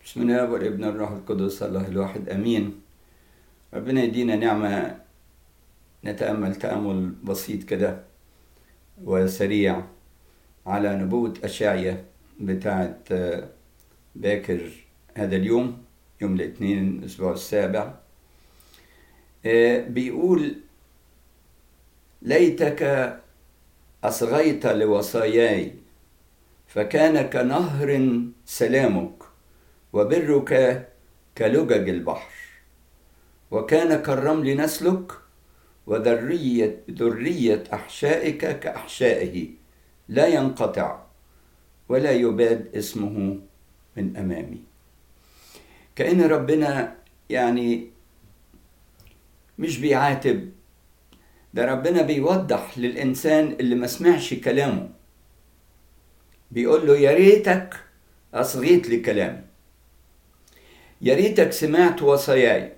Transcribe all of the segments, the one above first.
بسم الله والابن الروح القدس الله الواحد امين ربنا يدينا نعمه نتامل تامل بسيط كده وسريع على نبوة أشعية بتاعت باكر هذا اليوم يوم الاثنين الأسبوع السابع بيقول ليتك أصغيت لوصاياي فكان كنهر سلامك وبرك كلجج البحر وكان كالرمل نسلك وذرية ذرية أحشائك كأحشائه لا ينقطع ولا يباد اسمه من أمامي كأن ربنا يعني مش بيعاتب ده ربنا بيوضح للإنسان اللي ما سمعش كلامه بيقول له يا ريتك أصغيت لكلامي يا ريتك سمعت وصاياي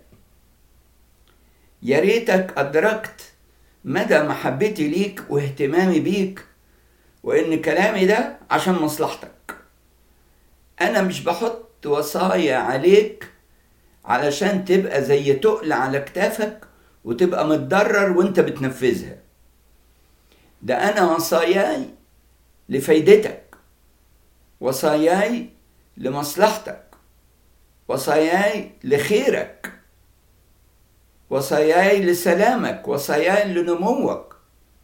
يا ريتك أدركت مدى محبتي ليك واهتمامي بيك وإن كلامي ده عشان مصلحتك أنا مش بحط وصايا عليك علشان تبقى زي تقل على كتافك وتبقى متضرر وانت بتنفذها ده أنا وصاياي لفايدتك وصاياي لمصلحتك وصاياي لخيرك وصاياي لسلامك وصاياي لنموك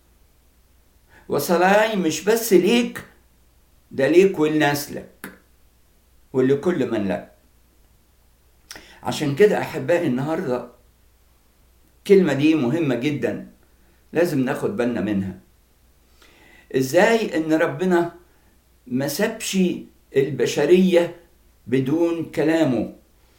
وصاياي مش بس ليك ده ليك ولنسلك ولكل من لك عشان كده احبائي النهارده الكلمه دي مهمه جدا لازم ناخد بالنا منها ازاي ان ربنا ما سابش البشريه بدون كلامه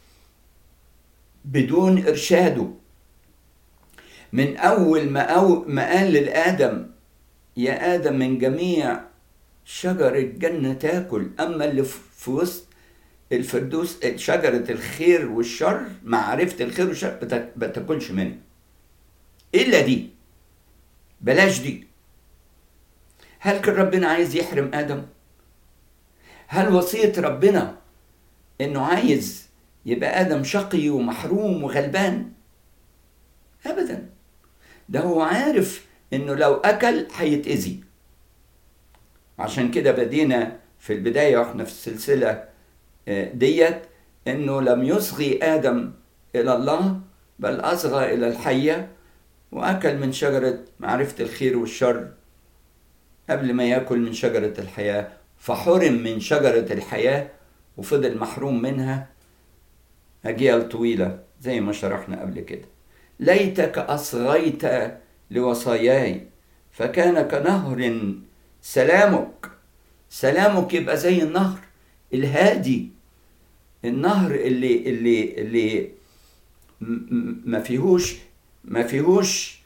بدون ارشاده من اول ما أو ما قال للادم يا ادم من جميع شجر الجنه تاكل اما اللي في وسط الفردوس شجره الخير والشر معرفه الخير والشر ما تاكلش منها الا دي بلاش دي هل كان ربنا عايز يحرم ادم هل وصيه ربنا انه عايز يبقى ادم شقي ومحروم وغلبان ابدا ده هو عارف انه لو اكل هيتاذي عشان كده بدينا في البدايه واحنا في السلسله ديت انه لم يصغي ادم الى الله بل اصغى الى الحيه واكل من شجره معرفه الخير والشر قبل ما ياكل من شجره الحياه فحرم من شجره الحياه وفضل محروم منها اجيال طويله زي ما شرحنا قبل كده ليتك اصغيت لوصاياي فكان كنهر سلامك سلامك يبقى زي النهر الهادي النهر اللي اللي اللي ما فيهوش ما فيهوش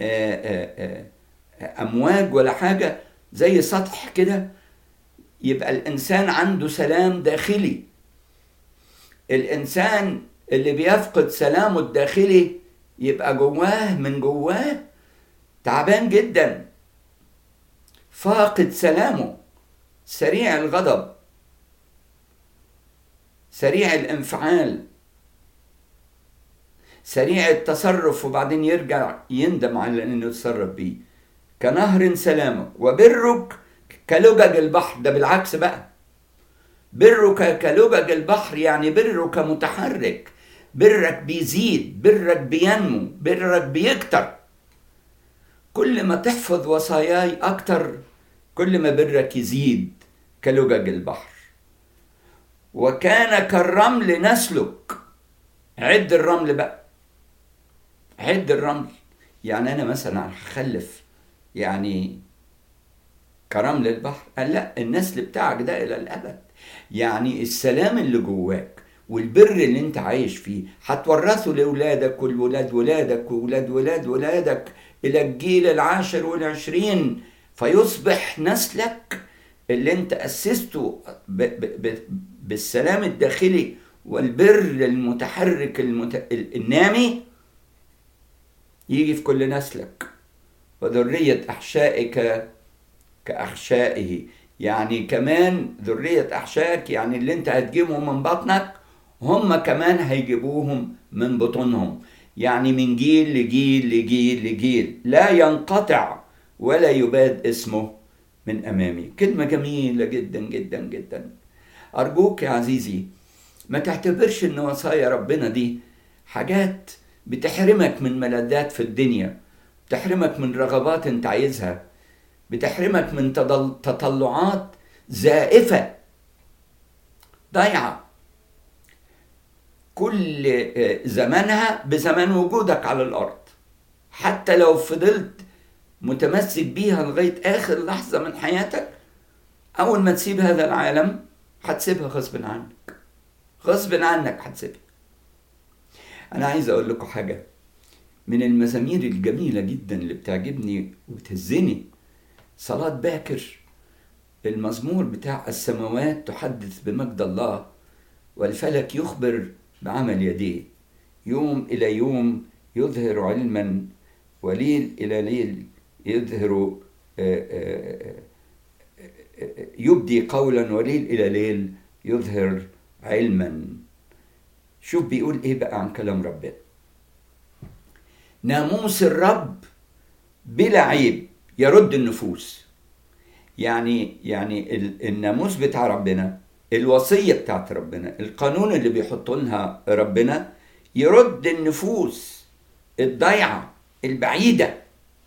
امواج ولا حاجه زي سطح كده يبقى الانسان عنده سلام داخلي الانسان اللي بيفقد سلامه الداخلي يبقى جواه من جواه تعبان جدا فاقد سلامه سريع الغضب سريع الانفعال سريع التصرف وبعدين يرجع يندم على انه يتصرف بيه كنهر سلامك وبرك كلجج البحر ده بالعكس بقى برك كلجج البحر يعني برك متحرك برك بيزيد برك بينمو برك بيكتر كل ما تحفظ وصاياي اكتر كل ما برك يزيد كلجج البحر وكان كالرمل نسلك عد الرمل بقى عد الرمل يعني انا مثلا هخلف يعني كرمل البحر قال لا النسل بتاعك ده الى الابد يعني السلام اللي جواك والبر اللي انت عايش فيه هتورثه لاولادك والولاد ولادك وولاد ولاد ولادك الى الجيل العاشر والعشرين فيصبح نسلك اللي انت اسسته ب ب ب بالسلام الداخلي والبر المتحرك المت... النامي يجي في كل نسلك وذرية أحشائك كأحشائه يعني كمان ذرية أحشائك يعني اللي أنت هتجيبهم من بطنك هم كمان هيجيبوهم من بطونهم يعني من جيل لجيل لجيل لجيل لا ينقطع ولا يباد اسمه من امامي كلمه جميله جدا جدا جدا ارجوك يا عزيزي ما تعتبرش ان وصايا ربنا دي حاجات بتحرمك من ملذات في الدنيا بتحرمك من رغبات انت عايزها بتحرمك من تطلعات زائفة ضايعة كل زمانها بزمان وجودك على الأرض حتى لو فضلت متمسك بيها لغاية آخر لحظة من حياتك أول ما تسيب هذا العالم هتسيبها غصب عنك غصب عنك هتسيبها أنا عايز أقول لكم حاجة من المزامير الجميلة جدا اللي بتعجبني وبتهزني صلاة باكر المزمور بتاع السماوات تحدث بمجد الله والفلك يخبر بعمل يديه يوم إلى يوم يظهر علما وليل إلى ليل يظهر يبدي قولا وليل إلى ليل يظهر علما شوف بيقول إيه بقى عن كلام ربنا ناموس الرب بلا عيب يرد النفوس يعني يعني الناموس بتاع ربنا الوصية بتاعت ربنا القانون اللي بيحط لها ربنا يرد النفوس الضيعة البعيدة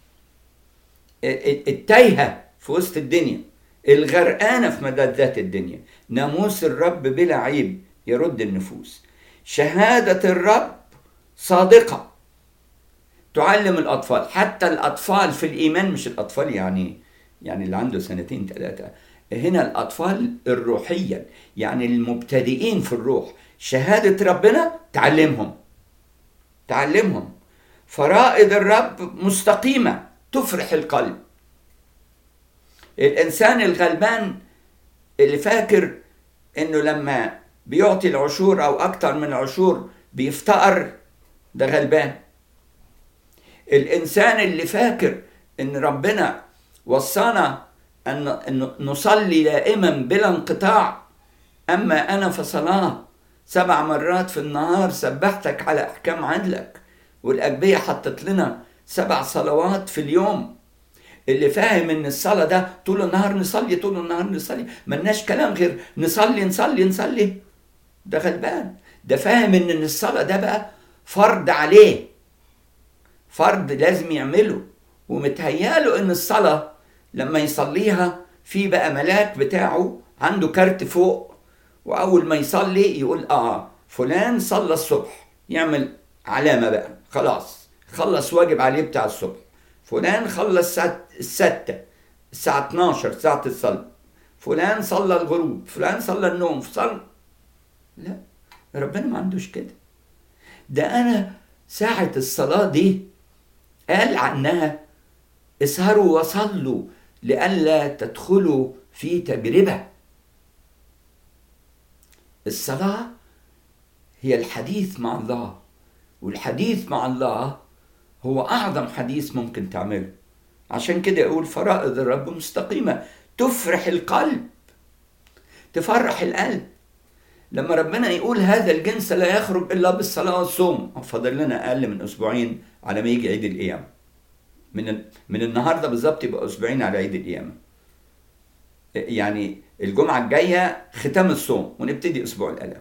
التايهة في وسط الدنيا الغرقانة في ملذات الدنيا ناموس الرب بلا عيب يرد النفوس شهادة الرب صادقة تعلم الأطفال حتى الأطفال في الإيمان مش الأطفال يعني يعني اللي عنده سنتين ثلاثة هنا الأطفال الروحيا يعني المبتدئين في الروح شهادة ربنا تعلمهم تعلمهم فرائض الرب مستقيمة تفرح القلب الإنسان الغلبان اللي فاكر إنه لما بيعطي العشور أو أكتر من عشور بيفتقر ده غلبان الإنسان اللي فاكر إن ربنا وصانا أن نصلي دائما بلا انقطاع أما أنا فصلاة سبع مرات في النهار سبحتك على أحكام عدلك والأجبية حطت لنا سبع صلوات في اليوم اللي فاهم ان الصلاه ده طول النهار نصلي طول النهار نصلي ملناش كلام غير نصلي نصلي نصلي ده غلبان ده فاهم ان الصلاه ده بقى فرض عليه فرض لازم يعمله ومتهياله ان الصلاه لما يصليها في بقى ملاك بتاعه عنده كارت فوق واول ما يصلي يقول اه فلان صلى الصبح يعمل علامه بقى خلاص خلص واجب عليه بتاع الصبح فلان خلص الستة الساعة 12 ساعة الصلاة فلان صلى الغروب فلان صلى النوم صلى لا ربنا ما عندوش كده ده أنا ساعة الصلاة دي قال عنها اسهروا وصلوا لئلا تدخلوا في تجربة الصلاة هي الحديث مع الله والحديث مع الله هو أعظم حديث ممكن تعمله عشان كده يقول فرائض الرب مستقيمة تفرح القلب تفرح القلب لما ربنا يقول هذا الجنس لا يخرج إلا بالصلاة والصوم فاضل لنا أقل من أسبوعين على ما يجي عيد القيامة من من النهارده بالظبط يبقى أسبوعين على عيد القيامة يعني الجمعة الجاية ختام الصوم ونبتدي أسبوع الآلام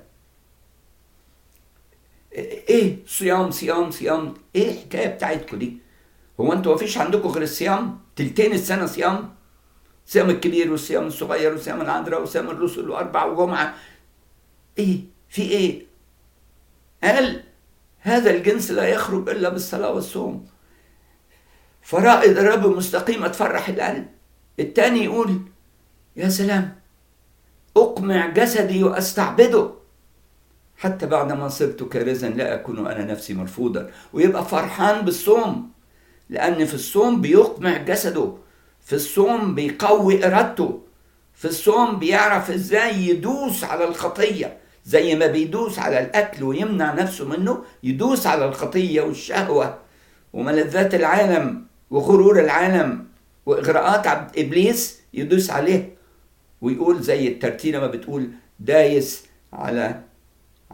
ايه صيام صيام صيام ايه الحكايه بتاعتكم دي هو انتوا مفيش عندكم غير الصيام تلتين السنه صيام صيام الكبير والصيام الصغير وصيام العذراء وصيام الرسل واربع وجمعه ايه في ايه قال هذا الجنس لا يخرج الا بالصلاه والصوم فرائض الرب مستقيمه تفرح القلب التاني يقول يا سلام اقمع جسدي واستعبده حتى بعد ما صرت كارزا لا أكون أنا نفسي مرفوضا ويبقى فرحان بالصوم لأن في الصوم بيقمع جسده في الصوم بيقوي إرادته في الصوم بيعرف إزاي يدوس على الخطية زي ما بيدوس على الأكل ويمنع نفسه منه يدوس على الخطية والشهوة وملذات العالم وغرور العالم وإغراءات عبد إبليس يدوس عليه ويقول زي الترتيلة ما بتقول دايس على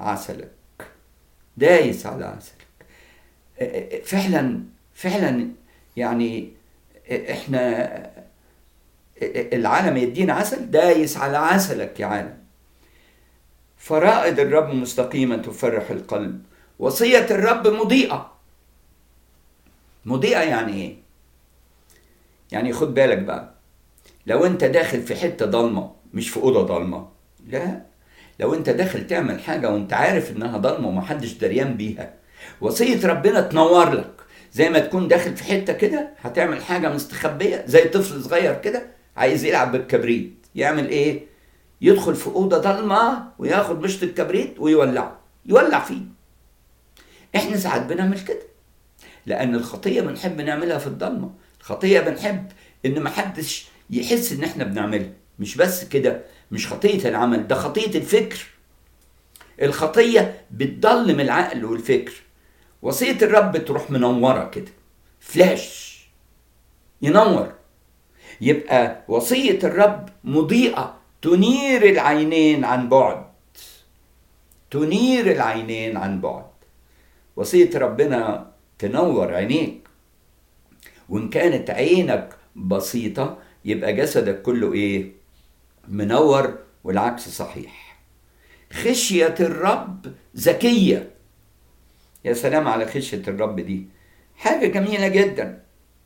عسلك دايس على عسلك فعلا فعلا يعني احنا العالم يدينا عسل دايس على عسلك يا عالم فرائد الرب مستقيما تفرح القلب وصية الرب مضيئة مضيئة يعني ايه يعني خد بالك بقى لو انت داخل في حتة ضلمة مش في أوضة ضلمة لا لو انت داخل تعمل حاجة وانت عارف انها ضلمة ومحدش دريان بيها وصية ربنا تنور لك زي ما تكون داخل في حتة كده هتعمل حاجة مستخبية زي طفل صغير كده عايز يلعب بالكبريت يعمل ايه يدخل في أوضة ضلمة وياخد مشط الكبريت ويولعه يولع فيه احنا ساعات بنعمل كده لأن الخطية بنحب نعملها في الضلمة الخطية بنحب إن محدش يحس إن احنا بنعملها مش بس كده مش خطية العمل ده خطية الفكر الخطية بتضلم العقل والفكر وصية الرب تروح منورة كده فلاش ينور يبقى وصية الرب مضيئة تنير العينين عن بعد تنير العينين عن بعد وصية ربنا تنور عينيك وإن كانت عينك بسيطة يبقى جسدك كله إيه؟ منور والعكس صحيح خشية الرب ذكية يا سلام على خشية الرب دي حاجة جميلة جدا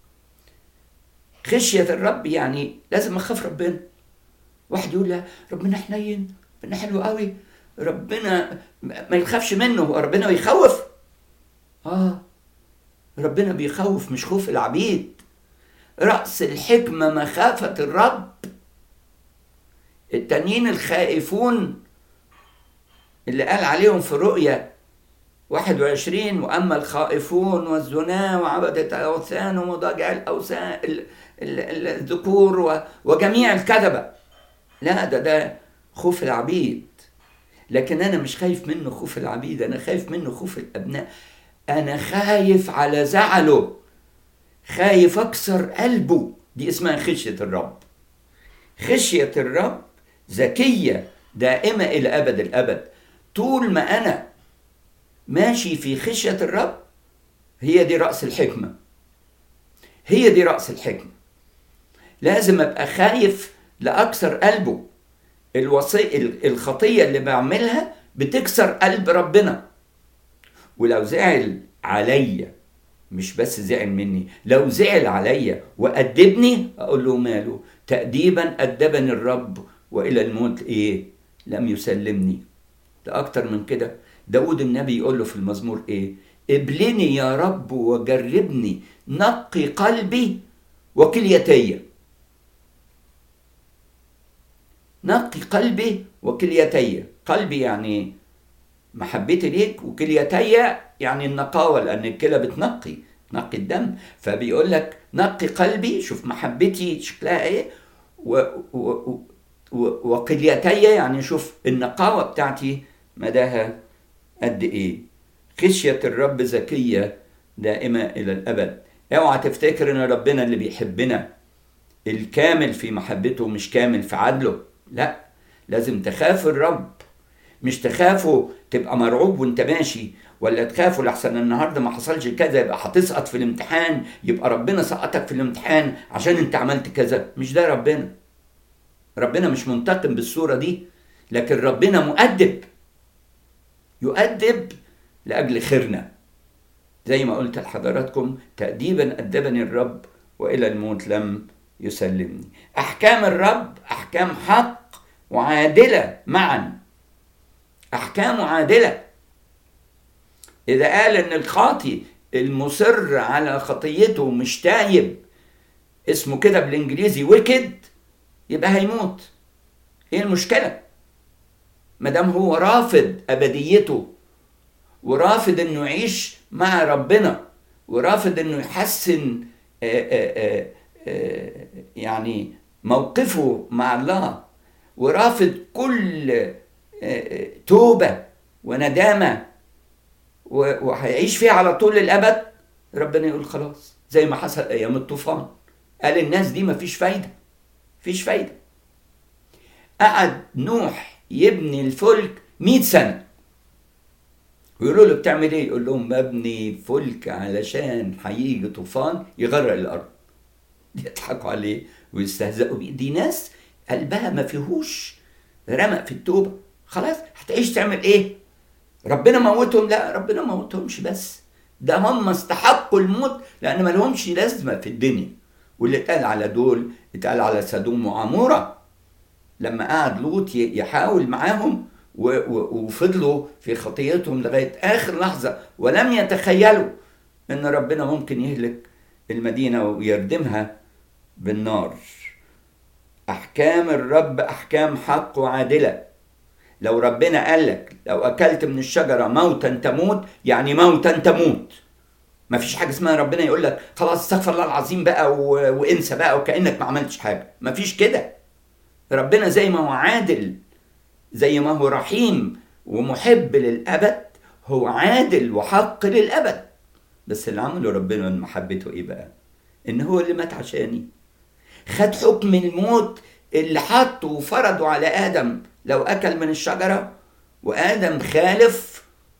خشية الرب يعني لازم أخاف ربنا واحد يقول لا ربنا حنين ربنا حلو قوي ربنا ما يخافش منه ربنا بيخوف اه ربنا بيخوف مش خوف العبيد رأس الحكمة مخافة الرب التانيين الخائفون اللي قال عليهم في رؤيا 21 وأما الخائفون والزنا وعبدة الأوثان ومضاجع الأوثان الذكور وجميع الكذبة لا ده ده خوف العبيد لكن أنا مش خايف منه خوف العبيد أنا خايف منه خوف الأبناء أنا خايف على زعله خايف أكسر قلبه دي اسمها خشية الرب خشية الرب ذكية دائمة إلى أبد الأبد طول ما أنا ماشي في خشية الرب هي دي رأس الحكمة هي دي رأس الحكمة لازم أبقى خايف لأكسر قلبه الوصي الخطية اللي بعملها بتكسر قلب ربنا ولو زعل عليا مش بس زعل مني لو زعل عليا وأدبني أقول له ماله تأديبا أدبني الرب وإلى الموت إيه لم يسلمني ده أكتر من كده داود النبي يقول له في المزمور إيه ابلني يا رب وجربني نقي قلبي وكليتي نقي قلبي وكليتي قلبي يعني محبتي ليك وكليتي يعني النقاوة لأن الكلى بتنقي تنقي الدم فبيقول لك نقي قلبي شوف محبتي شكلها ايه و و و وكليتي يعني شوف النقاوة بتاعتي مداها قد ايه خشية الرب ذكية دائمة إلى الأبد اوعى تفتكر ان ربنا اللي بيحبنا الكامل في محبته مش كامل في عدله لا لازم تخاف الرب مش تخافه تبقى مرعوب وانت ماشي ولا تخافوا لحسن النهارده ما حصلش كذا يبقى هتسقط في الامتحان يبقى ربنا سقطك في الامتحان عشان انت عملت كذا مش ده ربنا ربنا مش منتقم بالصورة دي لكن ربنا مؤدب يؤدب لأجل خيرنا زي ما قلت لحضراتكم تأديبا أدبني الرب وإلى الموت لم يسلمني أحكام الرب أحكام حق وعادلة معا أحكام عادلة إذا قال إن الخاطي المصر على خطيته مش تايب اسمه كده بالإنجليزي ويكد يبقى هيموت إيه المشكلة؟ مادام هو رافض أبديته ورافض إنه يعيش مع ربنا ورافض إنه يحسن آآ آآ آآ يعني موقفه مع الله ورافض كل توبة وندامة وهيعيش فيها على طول الأبد ربنا يقول خلاص زي ما حصل أيام الطوفان قال الناس دي مفيش فايدة مفيش فايدة قعد نوح يبني الفلك مئة سنة ويقولوا له بتعمل ايه يقول لهم ببني فلك علشان هيجي طوفان يغرق الارض يضحكوا عليه ويستهزئوا بيه دي ناس قلبها ما فيهوش رمق في التوبه خلاص هتعيش تعمل ايه ربنا موتهم لا ربنا موتهمش بس ده هم استحقوا الموت لان ما لهمش لازمه في الدنيا واللي اتقال على دول اتقال على سدوم وعموره لما قعد لوط يحاول معاهم وفضلوا في خطيتهم لغايه اخر لحظه ولم يتخيلوا ان ربنا ممكن يهلك المدينه ويردمها بالنار احكام الرب احكام حق وعادله لو ربنا قال لك لو اكلت من الشجره موتا تموت يعني موتا تموت ما فيش حاجه اسمها ربنا يقول لك خلاص استغفر الله العظيم بقى و... وانسى بقى وكانك ما عملتش حاجه ما فيش كده ربنا زي ما هو عادل زي ما هو رحيم ومحب للابد هو عادل وحق للابد بس اللي عمله ربنا من محبته ايه بقى ان هو اللي مات عشاني خد حكم الموت اللي حطه وفرضه على ادم لو اكل من الشجره وادم خالف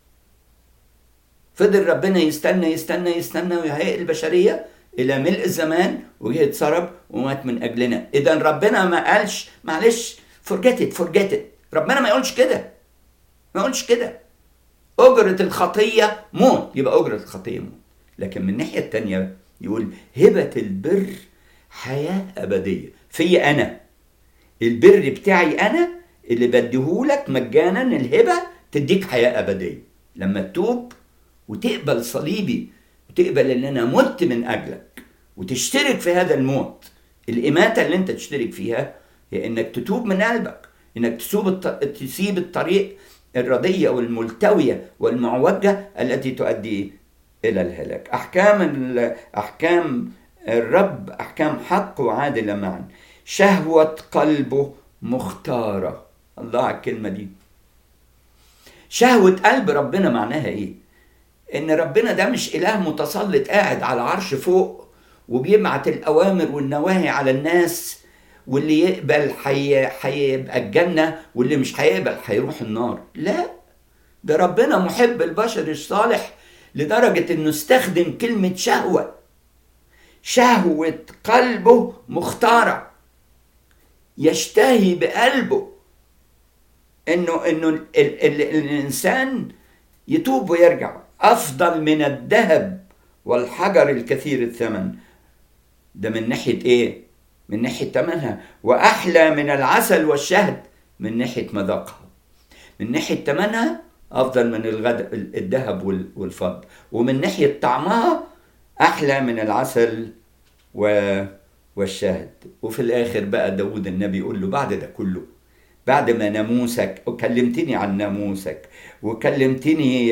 فضل ربنا يستنى يستنى يستنى ويهيئ البشريه الى ملء الزمان وجه اتسرب ومات من اجلنا اذا ربنا ما قالش معلش فرجت فرجت ربنا ما يقولش كده ما يقولش كده اجره الخطيه موت يبقى اجره الخطيه موت لكن من الناحيه الثانيه يقول هبه البر حياه ابديه في انا البر بتاعي انا اللي بديهولك مجانا الهبه تديك حياه ابديه لما تتوب وتقبل صليبي وتقبل ان انا مت من اجلك وتشترك في هذا الموت الاماته اللي انت تشترك فيها هي انك تتوب من قلبك انك تسوب الط... تسيب الطريق الرديه والملتويه والمعوجه التي تؤدي الى الهلاك احكام ال... احكام الرب احكام حق وعادله معا شهوه قلبه مختاره الله على الكلمه دي شهوه قلب ربنا معناها ايه ان ربنا ده مش اله متسلط قاعد على عرش فوق وبيبعت الاوامر والنواهي على الناس واللي يقبل هيبقى الجنه واللي مش هيقبل هيروح النار لا ده ربنا محب البشر الصالح لدرجه انه استخدم كلمه شهوه شهوه قلبه مختاره يشتهي بقلبه انه انه ال ال ال الانسان يتوب ويرجع افضل من الذهب والحجر الكثير الثمن ده من ناحيه ايه من ناحيه ثمنها واحلى من العسل والشهد من ناحيه مذاقها من ناحيه ثمنها افضل من الغد... الذهب والفضه ومن ناحيه طعمها احلى من العسل و... والشهد وفي الاخر بقى داود النبي يقول له بعد ده كله بعد ما ناموسك وكلمتني عن ناموسك وكلمتني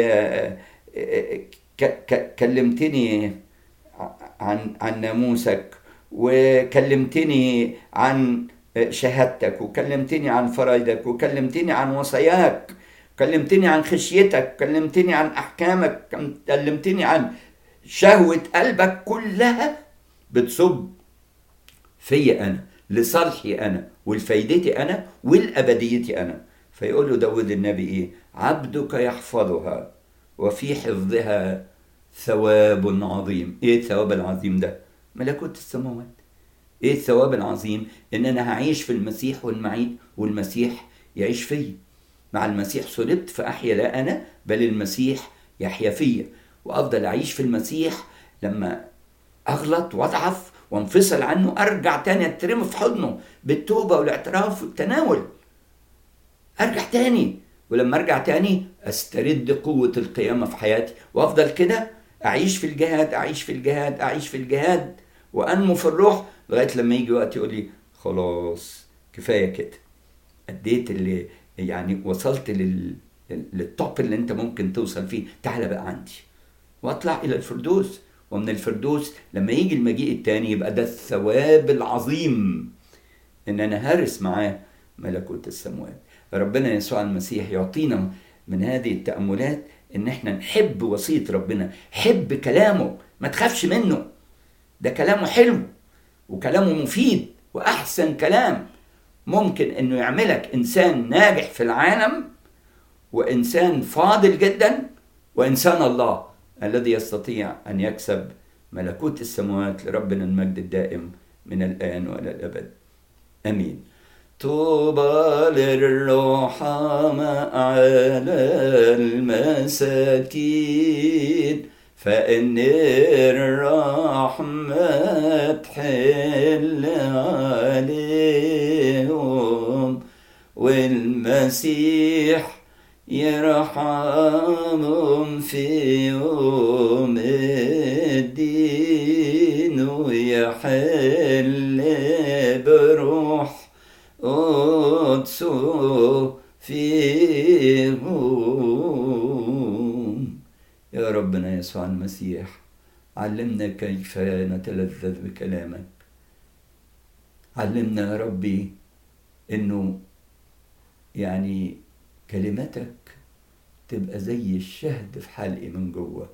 كلمتني عن عن ناموسك وكلمتني عن شهادتك وكلمتني عن فرايدك وكلمتني عن وصاياك كلمتني عن خشيتك كلمتني عن احكامك كلمتني عن شهوة قلبك كلها بتصب في انا لصالحي انا ولفايدتي انا ولابديتي انا فيقول له داود النبي ايه عبدك يحفظها وفي حفظها ثواب عظيم ايه الثواب العظيم ده ملكوت السماوات ايه الثواب العظيم ان انا هعيش في المسيح والمعيد والمسيح يعيش فيا مع المسيح صلبت فاحيا لا انا بل المسيح يحيا فيا وافضل اعيش في المسيح لما اغلط واضعف وانفصل عنه ارجع تاني اترمي في حضنه بالتوبه والاعتراف والتناول ارجع تاني ولما ارجع تاني استرد قوه القيامه في حياتي وافضل كده اعيش في الجهاد اعيش في الجهاد اعيش في الجهاد وانمو في الروح لغايه لما يجي وقت يقول لي خلاص كفايه كده اديت اللي يعني وصلت لل للتوب اللي انت ممكن توصل فيه تعالى بقى عندي واطلع الى الفردوس ومن الفردوس لما يجي المجيء التاني يبقى ده الثواب العظيم ان انا هارس معاه ملكوت السماوات ربنا يسوع المسيح يعطينا من هذه التأملات ان احنا نحب وصية ربنا حب كلامه ما تخافش منه ده كلامه حلو وكلامه مفيد واحسن كلام ممكن انه يعملك انسان ناجح في العالم وانسان فاضل جدا وإنسان الله الذي يستطيع أن يكسب ملكوت السماوات لربنا المجد الدائم من الآن وإلى الأبد آمين طوبى للرحماء على المساكين فإن الرحمة تحل عليهم والمسيح يرحمهم في يوم الدين ويحل بروح قدسه فيهم يا ربنا يسوع المسيح علمنا كيف نتلذذ بكلامك علمنا يا ربي انه يعني كلمتك تبقى زي الشهد في حلقي من جوه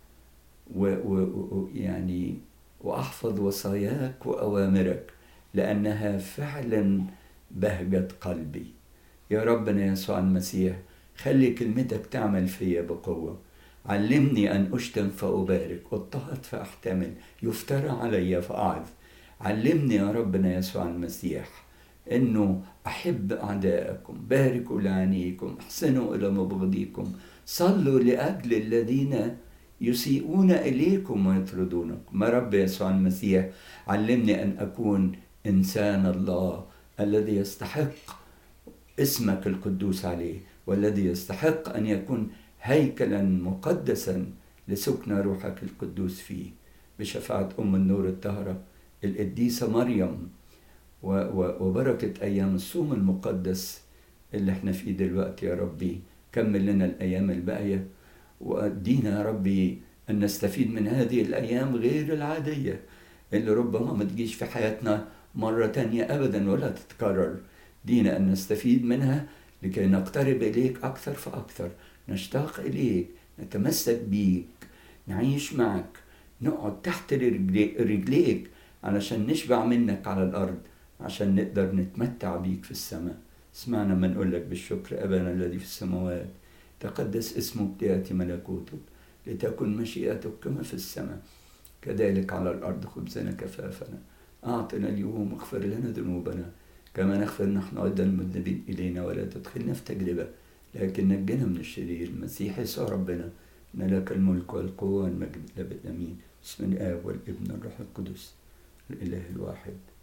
ويعني واحفظ وصاياك واوامرك لانها فعلا بهجه قلبي يا ربنا يسوع المسيح خلي كلمتك تعمل فيا بقوه علمني ان اشتم فابارك اضطهد فاحتمل يفترى علي فاعظ علمني يا ربنا يسوع المسيح انه احب اعدائكم باركوا لعنيكم احسنوا الى مبغضيكم صلوا لاجل الذين يسيئون اليكم ويطردونكم يا رب يسوع المسيح علمني ان اكون انسان الله الذي يستحق اسمك القدوس عليه والذي يستحق ان يكون هيكلا مقدسا لسكن روحك القدوس فيه بشفاعه ام النور الطاهره القديسه مريم وبركة أيام الصوم المقدس اللي احنا فيه دلوقتي يا ربي كمل لنا الأيام الباقية وأدينا يا ربي أن نستفيد من هذه الأيام غير العادية اللي ربما ما تجيش في حياتنا مرة تانية أبدا ولا تتكرر دينا أن نستفيد منها لكي نقترب إليك أكثر فأكثر نشتاق إليك نتمسك بيك نعيش معك نقعد تحت رجليك علشان نشبع منك على الأرض عشان نقدر نتمتع بيك في السماء اسمعنا ما نقول لك بالشكر أبانا الذي في السماوات تقدس اسمك ليأتي ملكوتك لتكن مشيئتك كما في السماء كذلك على الأرض خبزنا كفافنا أعطنا اليوم واغفر لنا ذنوبنا كما نغفر نحن أيضا المذنبين إلينا ولا تدخلنا في تجربة لكن نجنا من الشرير المسيح يسوع ربنا إن لك الملك والقوة والمجد الأبد أمين بسم الآب والابن والروح القدس الإله الواحد